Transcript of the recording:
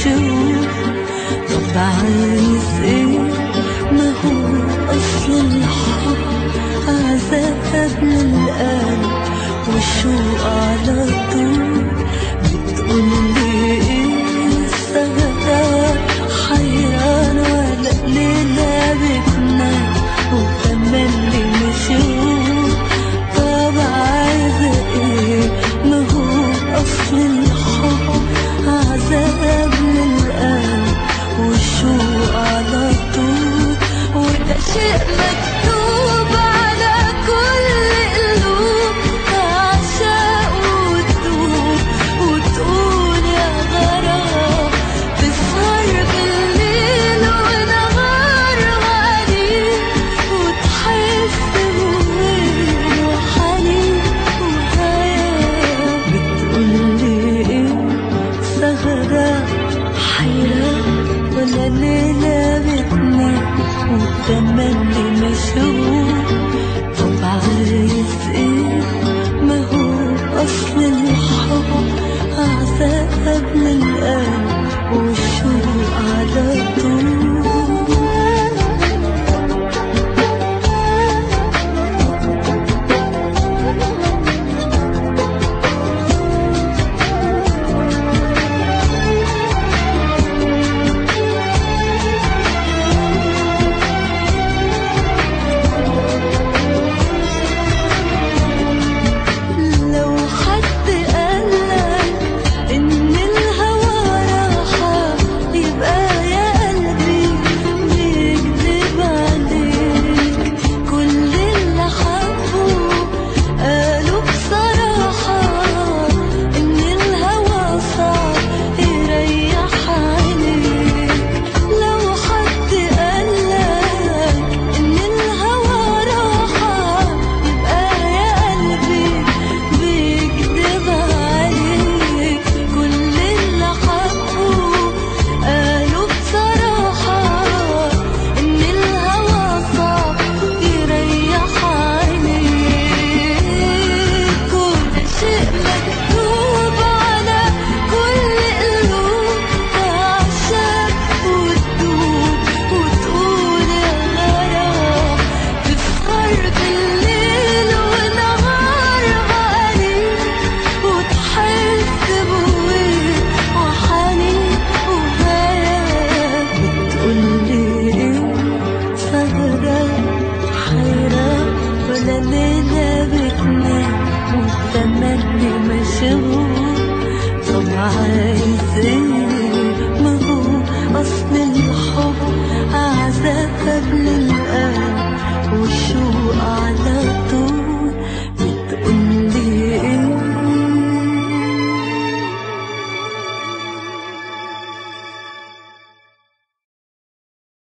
مشغول طب عايز ايه ما هو اصل الحب عذاب للقلب والشوق على طول بتقولي ايه سهران حيران ولا ليلة بتنام وتملي مشغول طب عايزة ايه ما هو اصل الحب عذاب للقلب والشوق على طول وده شيء مكتوب على كل قلوب تعشق وتدوب وتقول يا غرام تسهر بالليل ونهار غالي وتحس بوين وحنين وهيام بتقولي ايه سهرة حيرة ولا ليلة بتنام وتملي مشغول طب عايز ايه ما هو اصل الحب عذاب للقلب والشوق على طول لو حد قالك إن الهوى راحة يبقى يا قلبي بيكذب عليك كل اللي حبوا قالوا بصراحة إن الهوى صعب يريح عينيك لو حد قالك إن الهوى راحة يبقى يا قلبي بيكذب عليك كل اللي حبوا قالوا بصراحة إن الهوى صعب يريح عينيك كل شيء مكتوب على كل قلوب تعشق وتدوب وتقول يا غرام تسهر بالليل ونهار غالي وتحس بوين وحنين وهيام بتقولي ايه سهرة حيرة ولا ليلة بتنام وتملي مشغول طب عايز ايه ما هو اصل الحب